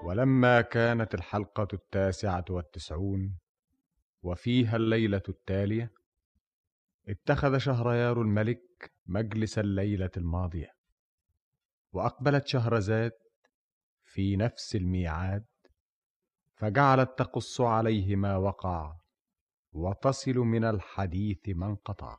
ولما كانت الحلقة التاسعة والتسعون وفيها الليلة التالية اتخذ شهريار الملك مجلس الليلة الماضية وأقبلت شهرزاد في نفس الميعاد فجعلت تقص عليه ما وقع وتصل من الحديث ما انقطع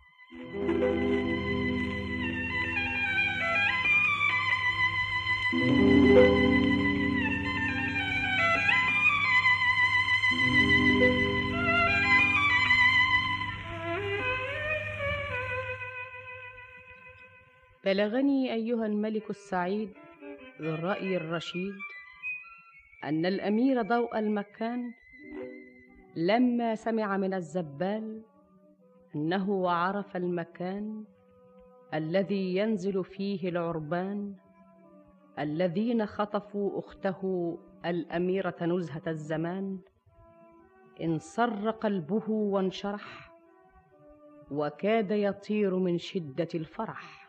بلغني أيها الملك السعيد ذو الرأي الرشيد أن الأمير ضوء المكان لما سمع من الزبال أنه عرف المكان الذي ينزل فيه العربان الذين خطفوا أخته الأميرة نزهة الزمان انصر قلبه وانشرح وكاد يطير من شدة الفرح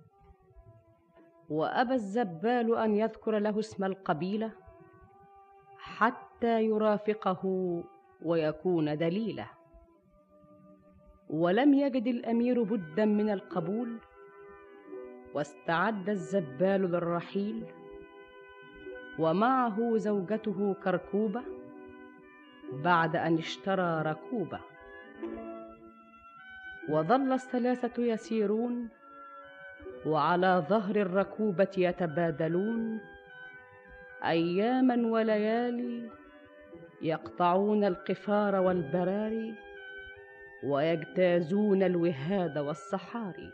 وأبى الزبال أن يذكر له اسم القبيلة حتى يرافقه ويكون دليله ولم يجد الامير بدا من القبول واستعد الزبال للرحيل ومعه زوجته كركوبه بعد ان اشترى ركوبه وظل الثلاثه يسيرون وعلى ظهر الركوبه يتبادلون اياما وليالي يقطعون القفار والبراري ويجتازون الوهاد والصحاري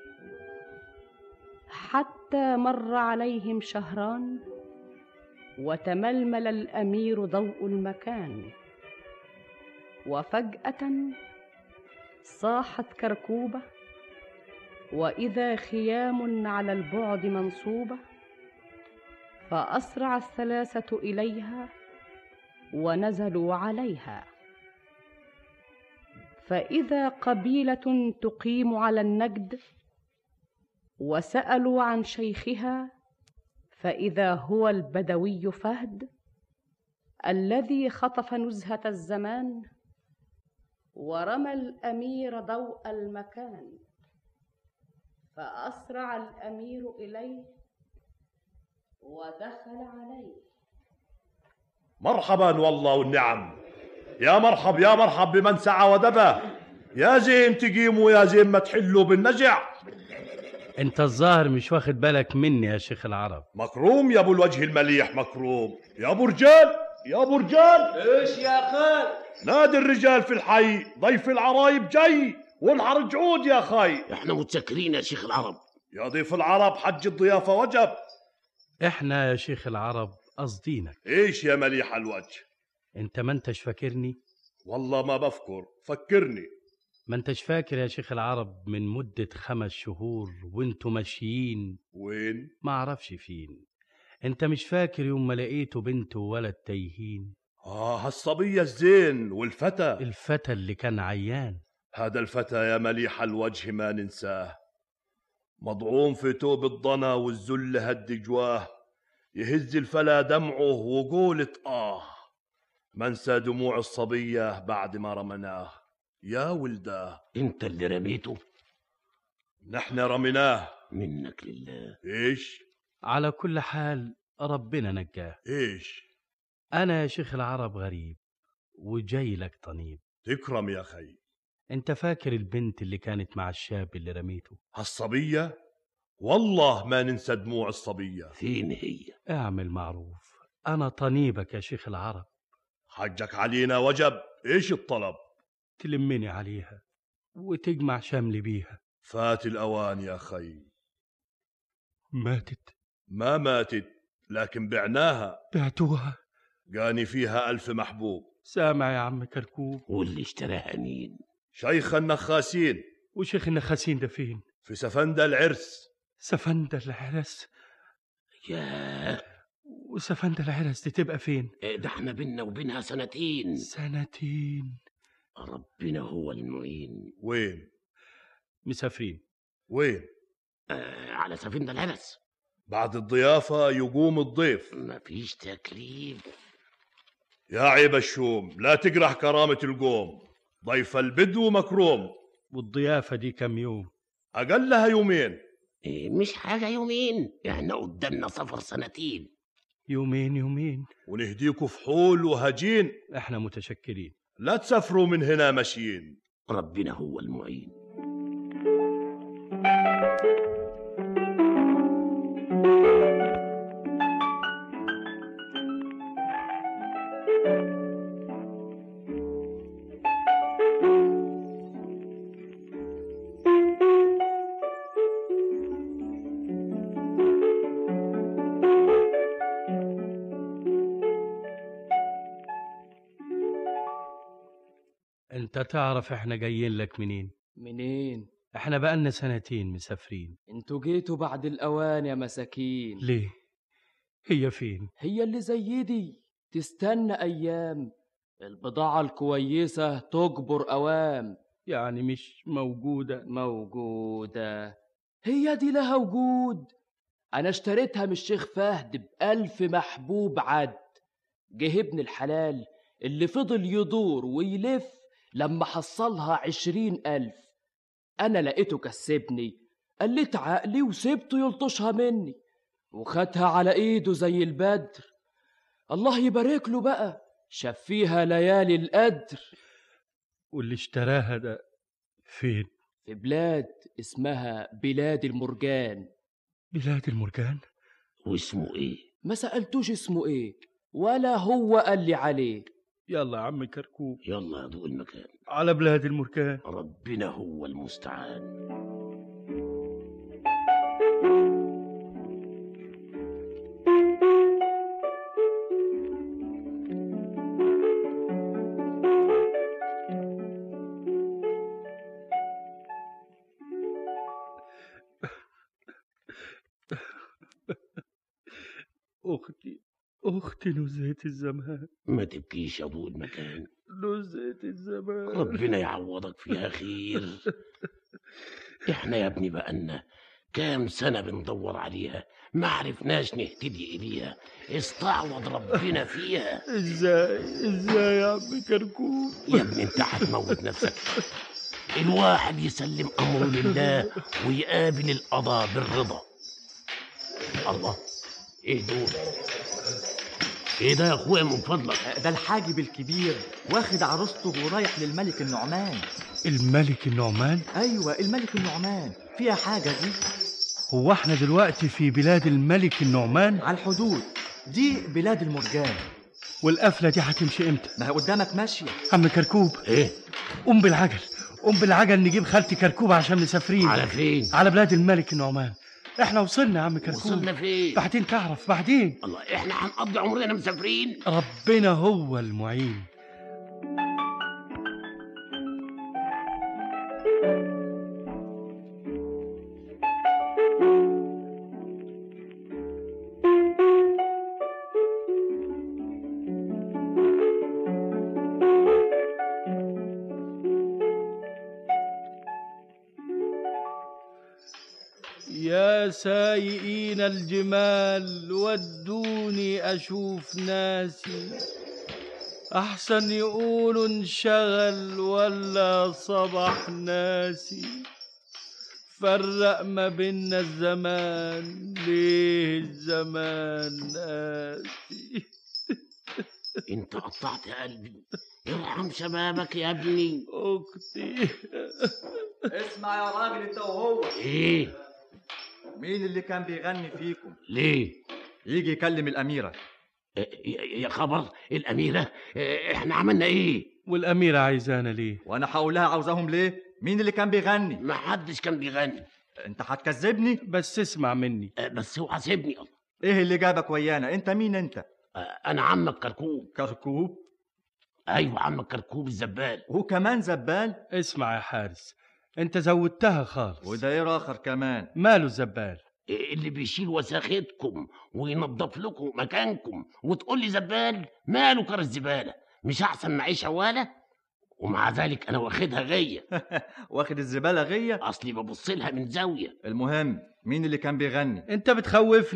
حتى مر عليهم شهران وتململ الامير ضوء المكان وفجاه صاحت كركوبه واذا خيام على البعد منصوبه فاسرع الثلاثه اليها ونزلوا عليها فاذا قبيله تقيم على النجد وسالوا عن شيخها فاذا هو البدوي فهد الذي خطف نزهه الزمان ورمى الامير ضوء المكان فاسرع الامير اليه ودخل عليه مرحبا والله والنعم يا مرحب يا مرحب بمن سعى ودبا يا زين تقيموا يا زين ما تحلوا بالنجع انت الظاهر مش واخد بالك مني يا شيخ العرب مكروم يا ابو الوجه المليح مكروم يا ابو رجال يا ابو رجال ايش يا خال نادي الرجال في الحي ضيف العرايب جاي والحر جعود يا خاي احنا متسكرين يا شيخ العرب يا ضيف العرب حج الضيافة وجب احنا يا شيخ العرب قصدينك ايش يا مليح الوجه انت ما انتش فاكرني والله ما بفكر فكرني ما انتش فاكر يا شيخ العرب من مدة خمس شهور وانتوا ماشيين وين ما اعرفش فين انت مش فاكر يوم ما لقيته بنت وولد تايهين اه هالصبية الزين والفتى الفتى اللي كان عيان هذا الفتى يا مليح الوجه ما ننساه مضعوم في توب الضنا والذل هد جواه يهز الفلا دمعه وقولت آه منسى دموع الصبية بعد ما رمناه يا ولداه انت اللي رميته نحن رميناه منك لله ايش على كل حال ربنا نجاه ايش انا يا شيخ العرب غريب وجاي لك طنيب تكرم يا خي انت فاكر البنت اللي كانت مع الشاب اللي رميته هالصبية والله ما ننسى دموع الصبية فين هي اعمل معروف انا طنيبك يا شيخ العرب حجك علينا وجب ايش الطلب تلمني عليها وتجمع شملي بيها فات الأوان يا خي ماتت ما ماتت لكن بعناها بعتوها قاني فيها ألف محبوب سامع يا عم كركوب واللي اشتراها مين شيخ النخاسين وشيخ النخاسين ده فين في سفندة العرس سفندة العرس يا وسفندة العرس دي تبقى فين ده احنا بينا وبينها سنتين سنتين ربنا هو المعين وين مسافرين وين آه على سفينة العرس بعد الضيافة يقوم الضيف مفيش تكليف يا عيب الشوم لا تجرح كرامة القوم ضيف البدو مكروم والضيافة دي كم يوم أقلها يومين إيه مش حاجة يومين احنا قدامنا سفر سنتين يومين يومين ونهديكوا فحول وهجين احنا متشكرين لا تسافروا من هنا ماشيين ربنا هو المعين انت تعرف احنا جايين لك منين منين احنا بقالنا سنتين مسافرين انتوا جيتوا بعد الاوان يا مساكين ليه هي فين هي اللي زي دي تستنى ايام البضاعة الكويسة تجبر اوام يعني مش موجودة موجودة هي دي لها وجود انا اشتريتها من الشيخ فهد بألف محبوب عد جه ابن الحلال اللي فضل يدور ويلف لما حصلها عشرين ألف أنا لقيته كسبني قلت عقلي وسبته يلطشها مني وخدها على إيده زي البدر الله يبارك له بقى شاف فيها ليالي القدر واللي اشتراها ده فين في بلاد اسمها بلاد المرجان بلاد المرجان واسمه ايه ما سألتوش اسمه ايه ولا هو قال لي عليه يلا يا عم كركوب يلا يا ضوء المكان على بلاد المرجان ربنا هو المستعان اختي اختي نزهة الزمان ما تبكيش يا ضوء المكان نزهة الزمان ربنا يعوضك فيها خير احنا يا ابني بقالنا كام سنة بندور عليها ما عرفناش نهتدي إليها استعوض ربنا فيها ازاي ازاي يا عم كركوب يا ابني انت هتموت نفسك الواحد يسلم أمره لله ويقابل القضاء بالرضا الله ايه دول ايه ده يا اخويا من فضلك ده الحاجب الكبير واخد عروسته ورايح للملك النعمان الملك النعمان ايوه الملك النعمان فيها حاجه دي هو احنا دلوقتي في بلاد الملك النعمان على الحدود دي بلاد المرجان والقفلة دي هتمشي امتى ما هي قدامك ماشيه عم كركوب ايه قوم بالعجل قوم بالعجل نجيب خالتي كركوب عشان مسافرين على فين على بلاد الملك النعمان احنا وصلنا يا عم كركوب وصلنا فين بعدين تعرف بعدين الله احنا هنقضي عمرنا مسافرين ربنا هو المعين يا سايقين الجمال ودوني أشوف ناسي أحسن يقولوا انشغل ولا صبح ناسي فرق ما بينا الزمان ليه الزمان قاسي انت قطعت قلبي ارحم شبابك يا ابني أختي اسمع يا راجل انت وهو ايه مين اللي كان بيغني فيكم ليه يجي يكلم الاميره إيه، يا يا خبر الاميره إيه، احنا عملنا ايه والأميرة عايزانا ليه وانا هقول لها عاوزاهم ليه مين اللي كان بيغني ما حدش كان بيغني انت هتكذبني بس اسمع مني آه، بس اوعى سيبني الله ايه اللي جابك ويانا انت مين انت آه، انا عمك كركوب كركوب ايوه عمك كركوب الزبال هو كمان زبال اسمع يا حارس انت زودتها خالص وده ايه اخر كمان ماله الزبال إيه اللي بيشيل وساختكم وينظف لكم مكانكم وتقول لي زبال ماله كر الزباله مش احسن معيش عواله ومع ذلك انا واخدها غيه واخد الزباله غيه اصلي ببص لها من زاويه المهم مين اللي كان بيغني انت بتخوفني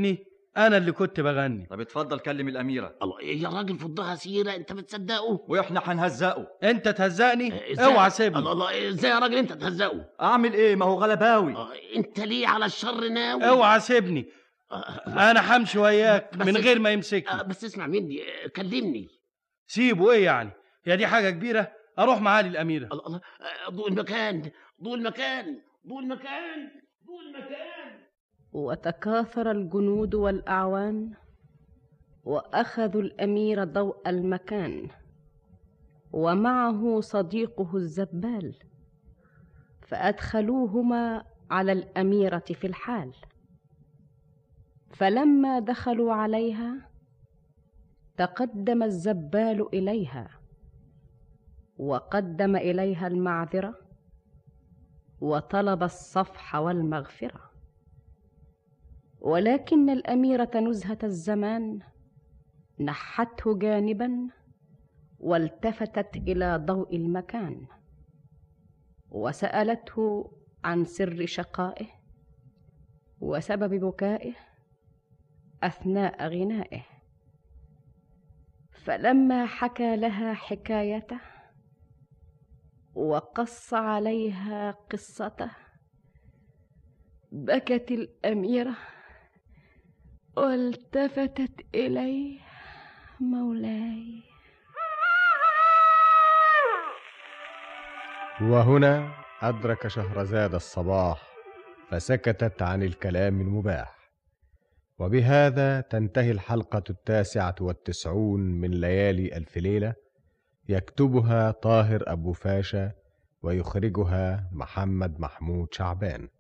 انا اللي كنت بغني طب اتفضل كلم الأميرة الله يا راجل فضها سيره انت بتصدقه وإحنا هنهزقه انت تهزقني آه، إزاي- اوعى سيبني الله الله ازاي يا راجل انت تهزقه أعمل إيه ما هو غلباوي آه، انت ليه على الشر ناوي اوعى سيبني آه، انا همشي وياك بس- من غير ما آه، يمسكني بس اسمع مني آه، كلمني سيبه ايه يعني يا دي حاجه كبيره اروح معالي الاميره الله الله آه، ضوء المكان ضوء المكان ضوء المكان ضوء المكان وتكاثر الجنود والاعوان واخذوا الامير ضوء المكان ومعه صديقه الزبال فادخلوهما على الاميره في الحال فلما دخلوا عليها تقدم الزبال اليها وقدم اليها المعذره وطلب الصفح والمغفره ولكن الاميره نزهه الزمان نحته جانبا والتفتت الى ضوء المكان وسالته عن سر شقائه وسبب بكائه اثناء غنائه فلما حكى لها حكايته وقص عليها قصته بكت الاميره والتفتت اليه مولاي وهنا أدرك شهرزاد الصباح فسكتت عن الكلام المباح وبهذا تنتهي الحلقة التاسعة والتسعون من ليالي ألف ليلة يكتبها طاهر أبو فاشا ويخرجها محمد محمود شعبان